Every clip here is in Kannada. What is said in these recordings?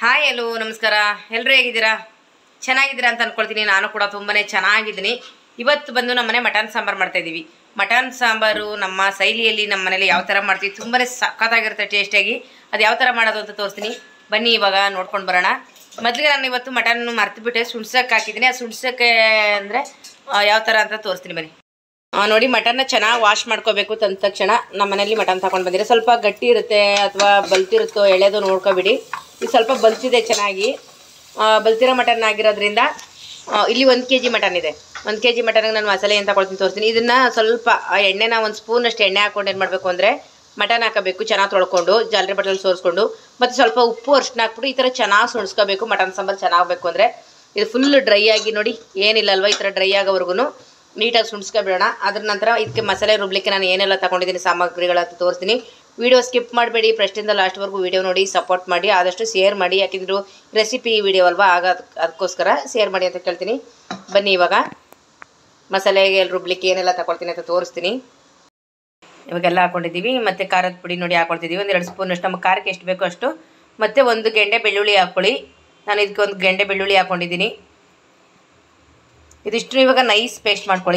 ಹಾಯ್ ಎಲ್ಲೋ ನಮಸ್ಕಾರ ಎಲ್ಲರೂ ಹೇಗಿದ್ದೀರಾ ಚೆನ್ನಾಗಿದ್ದೀರಾ ಅಂತ ಅನ್ಕೊಳ್ತೀನಿ ನಾನು ಕೂಡ ತುಂಬಾ ಚೆನ್ನಾಗಿದ್ದೀನಿ ಇವತ್ತು ಬಂದು ನಮ್ಮ ಮನೆ ಮಟನ್ ಸಾಂಬಾರು ಮಾಡ್ತಾ ಇದ್ದೀವಿ ಮಟನ್ ಸಾಂಬಾರು ನಮ್ಮ ಶೈಲಿಯಲ್ಲಿ ನಮ್ಮ ಮನೇಲಿ ಯಾವ ಥರ ಮಾಡ್ತೀವಿ ತುಂಬಾ ಸಖತ್ತಾಗಿರುತ್ತೆ ಟೇಸ್ಟಿಯಾಗಿ ಅದು ಯಾವ ಥರ ಮಾಡೋದು ಅಂತ ತೋರಿಸ್ತೀನಿ ಬನ್ನಿ ಇವಾಗ ನೋಡ್ಕೊಂಡು ಬರೋಣ ಮೊದಲಿಗೆ ನಾನು ಇವತ್ತು ಮಟನ್ ಮರ್ತುಬಿಟ್ಟೆ ಸುಣ್ಸಕ್ಕೆ ಹಾಕಿದ್ದೀನಿ ಆ ಸುಣ್ಸಕ್ಕೆ ಅಂದರೆ ಯಾವ ಥರ ಅಂತ ತೋರಿಸ್ತೀನಿ ಬನ್ನಿ ಆ, ನೋಡಿ ಮಟನ್ನ ಚೆನ್ನಾಗಿ ವಾಶ್ ಮಾಡ್ಕೋಬೇಕು ತಂದ ತಕ್ಷಣ ನಮ್ಮ ಮನೇಲಿ ಮಟನ್ ತಗೊಂಡು ಬಂದಿರಿ ಸ್ವಲ್ಪ ಗಟ್ಟಿ ಇರುತ್ತೆ ಅಥವಾ ಬಲ್ತಿರುತ್ತೋ ಎಳೆದು ನೋಡ್ಕೊಬಿಡಿ ಇದು ಸ್ವಲ್ಪ ಬಲ್ತಿದೆ ಚೆನ್ನಾಗಿ ಆ, ಬಲ್ತಿರೋ ಮಟನ್ ಆಗಿರೋದ್ರಿಂದ ಆ, ಇಲ್ಲಿ ಒಂದು ಕೆ ಜಿ ಮಟನ್ ಇದೆ ಒಂದು ಕೆ ಜಿ ಮಟನ್ಗೆ ನಾನು ಮಸಾಲೆ ಏನು ತಗೊಳ್ತೀನಿ ತೋರಿಸ್ತೀನಿ ಇದನ್ನು ಸ್ವಲ್ಪ ಆ ಎಣ್ಣೆನ ಒಂದು ಸ್ಪೂನಷ್ಟು ಎಣ್ಣೆ ಹಾಕೊಂಡು ಏನು ಮಾಡಬೇಕು ಅಂದರೆ ಮಟನ್ ಹಾಕಬೇಕು ಚೆನ್ನಾಗಿ ತೊಳ್ಕೊಂಡು ಜಾಲರಿ ಬಟ್ಟಲ್ಲಿ ಸೋರಿಸ್ಕೊಂಡು ಮತ್ತು ಸ್ವಲ್ಪ ಉಪ್ಪು ಅರ್ಶಿನ ಹಾಕ್ಬಿಟ್ಟು ಈ ಥರ ಚೆನ್ನಾಗಿ ಸುಣಿಸ್ಕೋಬೇಕು ಮಟನ್ ಸಾಂಬಾರು ಚೆನ್ನಾಗಬೇಕು ಅಂದರೆ ಇದು ಫುಲ್ ಡ್ರೈ ಆಗಿ ನೋಡಿ ಏನಿಲ್ಲ ಅಲ್ವಾ ಈ ಥರ ಡ್ರೈ ಆಗೋವರೆಗೂ ನೀಟಾಗಿ ಸುಣ್ಸ್ಕೊಬಿಡೋಣ ಅದ್ರ ನಂತರ ಇದಕ್ಕೆ ಮಸಾಲೆ ರುಬ್ಲಿಕ್ಕೆ ನಾನು ಏನೆಲ್ಲ ತಗೊಂಡಿದ್ದೀನಿ ಸಾಮಗ್ರಿಗಳಂತ ತೋರಿಸ್ತೀನಿ ವಿಡಿಯೋ ಸ್ಕಿಪ್ ಮಾಡಬೇಡಿ ಫಸ್ಟಿಂದ ಲಾಸ್ಟ್ವರೆಗೂ ವಿಡಿಯೋ ನೋಡಿ ಸಪೋರ್ಟ್ ಮಾಡಿ ಆದಷ್ಟು ಶೇರ್ ಮಾಡಿ ಯಾಕೆಂದ್ರೆ ರೆಸಿಪಿ ವಿಡಿಯೋ ಅಲ್ವಾ ಆಗ ಅದಕ್- ಅದಕ್ಕೋಸ್ಕರ ಶೇರ್ ಮಾಡಿ ಅಂತ ಕೇಳ್ತೀನಿ ಬನ್ನಿ ಇವಾಗ ಮಸಾಲೆಗೆ ರುಬ್ಲಿಕ್ಕೆ ಏನೆಲ್ಲ ತಗೊಳ್ತೀನಿ ಅಂತ ತೋರಿಸ್ತೀನಿ ಇವಾಗೆಲ್ಲ ಹಾಕೊಂಡಿದ್ದೀವಿ ಮತ್ತು ಖಾರದ ಪುಡಿ ನೋಡಿ ಹಾಕೊಳ್ತಿದ್ದೀವಿ ಒಂದು ಎರಡು ಸ್ಪೂನ್ ಅಷ್ಟು ನಮಗೆ ಖಾರಕ್ಕೆ ಎಷ್ಟು ಬೇಕೋ ಅಷ್ಟು ಮತ್ತು ಒಂದು ಗೆಂಡೆ ಬೆಳ್ಳುಳ್ಳಿ ಹಾಕ್ಕೊಳ್ಳಿ ನಾನು ಇದಕ್ಕೆ ಒಂದು ಗೆಂಡೆ ಬೆಳ್ಳುಳ್ಳಿ ಹಾಕ್ಕೊಂಡಿದ್ದೀನಿ ಇದಿಷ್ಟು ಇವಾಗ ನೈಸ್ ಪೇಸ್ಟ್ ಮಾಡ್ಕೊಳ್ಳಿ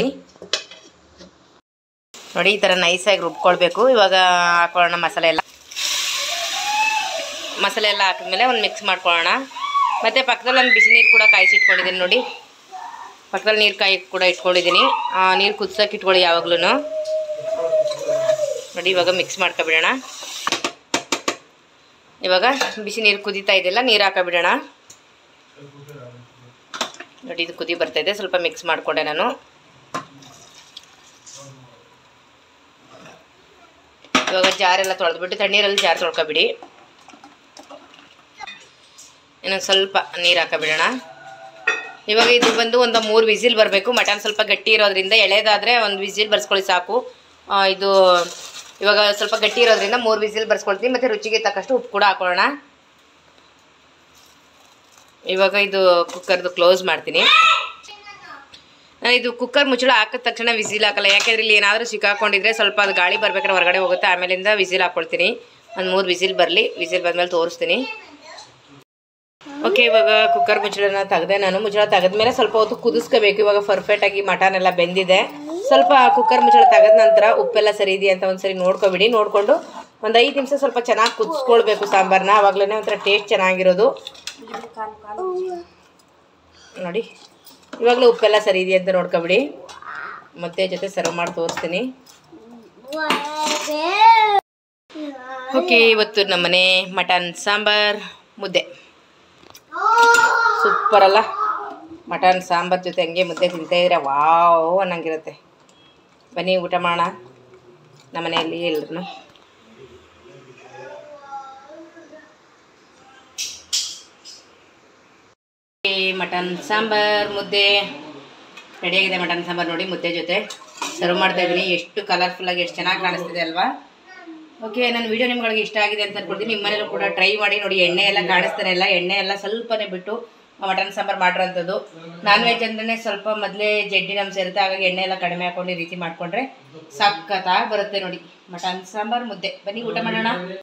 ನೋಡಿ ಈ ಥರ ನೈಸಾಗಿ ರುಬ್ಕೊಳ್ಬೇಕು ಇವಾಗ ಹಾಕೊಳ್ಳೋಣ ಮಸಾಲೆ ಎಲ್ಲ ಮಸಾಲೆ ಎಲ್ಲ ಹಾಕಿದ್ಮೇಲೆ ಒಂದು ಮಿಕ್ಸ್ ಮಾಡ್ಕೊಳ್ಳೋಣ ಮತ್ತು ಪಕ್ಕದಲ್ಲಿ ಒಂದು ಬಿಸಿ ನೀರು ಕೂಡ ಕಾಯಿಸಿಟ್ಕೊಂಡಿದ್ದೀನಿ ನೋಡಿ ಪಕ್ಕದಲ್ಲಿ ನೀರು ಕಾಯಿ ಕೂಡ ಇಟ್ಕೊಂಡಿದ್ದೀನಿ ನೀರು ಕುದಿಸೋಕೆ ಇಟ್ಕೊಳ್ಳಿ ಯಾವಾಗ್ಲೂ ನೋಡಿ ಇವಾಗ ಮಿಕ್ಸ್ ಮಾಡ್ಕೊಬಿಡೋಣ ಇವಾಗ ಬಿಸಿ ನೀರು ಕುದೀತಾ ಇದೆಯಲ್ಲ ನೀರು ಹಾಕಬಿಡೋಣ ನೋಡಿ ಇದು ಕುದಿ ಬರ್ತಾ ಇದೆ ಸ್ವಲ್ಪ ಮಿಕ್ಸ್ ಮಾಡಿಕೊಂಡೆ ನಾನು ಇವಾಗ ಜಾರೆಲ್ಲ ತೊಳೆದ್ಬಿಟ್ಟು ತಣ್ಣೀರಲ್ಲಿ ಜಾರ್ ತೊಳ್ಕೊಬಿಡಿ ಇನ್ನೊಂದು ಸ್ವಲ್ಪ ನೀರು ಹಾಕಬಿಡೋಣ ಇವಾಗ ಇದು ಬಂದು ಒಂದು ಮೂರು ವಿಸಿಲ್ ಬರಬೇಕು ಮಟನ್ ಸ್ವಲ್ಪ ಗಟ್ಟಿ ಇರೋದ್ರಿಂದ ಎಳೆದಾದರೆ ಒಂದು ವಿಸಿಲ್ ಬರ್ಸ್ಕೊಳ್ಳಿ ಸಾಕು ಆ, ಇದು ಇವಾಗ ಸ್ವಲ್ಪ ಗಟ್ಟಿ ಇರೋದ್ರಿಂದ ಮೂರು ವಿಸಿಲ್ ಬರ್ಸ್ಕೊಳ್ತೀನಿ ಮತ್ತು ರುಚಿಗೆ ತಕ್ಕಷ್ಟು ಉಪ್ಪು ಕೂಡ ಹಾಕೊಳ್ಳೋಣ ಇವಾಗ ಇದು ಕುಕ್ಕರ್ದು ಕ್ಲೋಸ್ ಮಾಡ್ತೀನಿ ನಾನು ಇದು ಕುಕ್ಕರ್ ಮುಚ್ಚಳ ಹಾಕಿದ ತಕ್ಷಣ ವಿಸಿಲ್ ಹಾಕಲ್ಲ ಯಾಕೆಂದ್ರೆ ಇಲ್ಲಿ ಏನಾದರೂ ಸಿಕ್ಕಾಕೊಂಡಿದ್ರೆ ಸ್ವಲ್ಪ ಅದು ಗಾಳಿ ಬರ್ಬೇಕಾದ್ರೆ ಹೊರಗಡೆ ಹೋಗುತ್ತೆ ಆಮೇಲಿಂದ ವಿಸಿಲ್ ಹಾಕ್ಕೊಳ್ತೀನಿ ಒಂದು ಮೂರು ವಿಸಿಲ್ ಬರಲಿ ವಿಸಿಲ್ ಬಂದಮೇಲೆ ತೋರಿಸ್ತೀನಿ ಓಕೆ ಇವಾಗ ಕುಕ್ಕರ್ ಮುಚ್ಚಳನ ತೆಗೆದೆ ನಾನು ಮುಚ್ಚಳ ತೆಗೆದ್ಮೇಲೆ ಸ್ವಲ್ಪ ಹೊತ್ತು ಕುದಿಸ್ಕೋಬೇಕು ಇವಾಗ ಪರ್ಫೆಕ್ಟಾಗಿ ಮಟನ್ ಎಲ್ಲ ಬೆಂದಿದೆ ಸ್ವಲ್ಪ ಕುಕ್ಕರ್ ಮುಚ್ಚಳ ತೆಗೆದ ನಂತರ ಉಪ್ಪೆಲ್ಲ ಸರಿ ಇದೆಯಾ ಅಂತ ಒಂದ್ಸರಿ ನೋಡ್ಕೊಬಿಡಿ ನೋಡಿಕೊಂಡು ಒಂದು ಐದು ನಿಮಿಷ ಸ್ವಲ್ಪ ಚೆನ್ನಾಗಿ ಕುದಿಸ್ಕೊಳ್ಬೇಕು ಸಾಂಬಾರನ್ನ ಆವಾಗಲೇ ಒಂಥರ ಟೇಸ್ಟ್ ಚೆನ್ನಾಗಿರೋದು ನೋಡಿ ಇವಾಗಲೂ ಉಪ್ಪೆಲ್ಲ ಸರಿ ಇದೆಯಾ ಅಂತ ನೋಡ್ಕೊಬಿಡಿ ಮತ್ತೆ ಜೊತೆ ಸರ್ವ್ ಮಾಡಿ ತೋರಿಸ್ತೀನಿ ಓಕೆ ಇವತ್ತು ನಮ್ಮನೆ ಮಟನ್ ಸಾಂಬಾರ್ ಮುದ್ದೆ ಸೂಪರ್ ಅಲ್ಲ ಮಟನ್ ಸಾಂಬಾರ್ ಜೊತೆ ಹಂಗೆ ಮುದ್ದೆ ತಿಂತಾ ಇದ್ರೆ ವಾವ್ ಅನ್ನಂಗಿರುತ್ತೆ ಬನ್ನಿ ಊಟ ಮಾಡೋಣ ನಮ್ಮ ಮನೆಯಲ್ಲಿ ಎಲ್ರು ಮಟನ್ ಸಾಂಬಾರ್ ಮುದ್ದೆ ರೆಡಿಯಾಗಿದೆ ಮಟನ್ ಸಾಂಬಾರ್ ನೋಡಿ ಮುದ್ದೆ ಜೊತೆ ಸರ್ವ್ ಮಾಡ್ತಾ ಇದ್ದೀನಿ ಎಷ್ಟು ಕಲರ್ಫುಲ್ಲಾಗಿ ಎಷ್ಟು ಚೆನ್ನಾಗಿ ಕಾಣಿಸ್ತಿದೆ ಅಲ್ವಾ ಓಕೆ ನನ್ನ ವಿಡಿಯೋ ನಿಮ್ಗಳಿಗೆ ಇಷ್ಟ ಆಗಿದೆ ಅಂತ ಅನ್ಕೊಳ್ತೀನಿ ನಿಮ್ಮ ಮನೇಲೂ ಕೂಡ ಟ್ರೈ ಮಾಡಿ ನೋಡಿ ಎಣ್ಣೆ ಎಲ್ಲ ಕಾಣಿಸ್ತಾನೆ ಇಲ್ಲ ಎಣ್ಣೆ ಎಲ್ಲ ಸ್ವಲ್ಪನೇ ಬಿಟ್ಟು ಮಟನ್ ಸಾಂಬಾರು ಮಾಡಿರೋಂಥದ್ದು ನಾನ್ ವೆಜ್ ಅಂದ್ರೆ ಸ್ವಲ್ಪ ಮೊದಲೇ ಜಡ್ಡಿನ ಅಂಶ ಇರುತ್ತೆ ಹಾಗಾಗಿ ಎಣ್ಣೆ ಎಲ್ಲ ಕಡಿಮೆ ಹಾಕೊಂಡು ಈ ರೀತಿ ಮಾಡಿಕೊಂಡ್ರೆ ಸಖತ್ತಾಗಿ ಬರುತ್ತೆ ನೋಡಿ ಮಟನ್ ಸಾಂಬಾರು ಮುದ್ದೆ ಬನ್ನಿ ಊಟ ಮಾಡೋಣ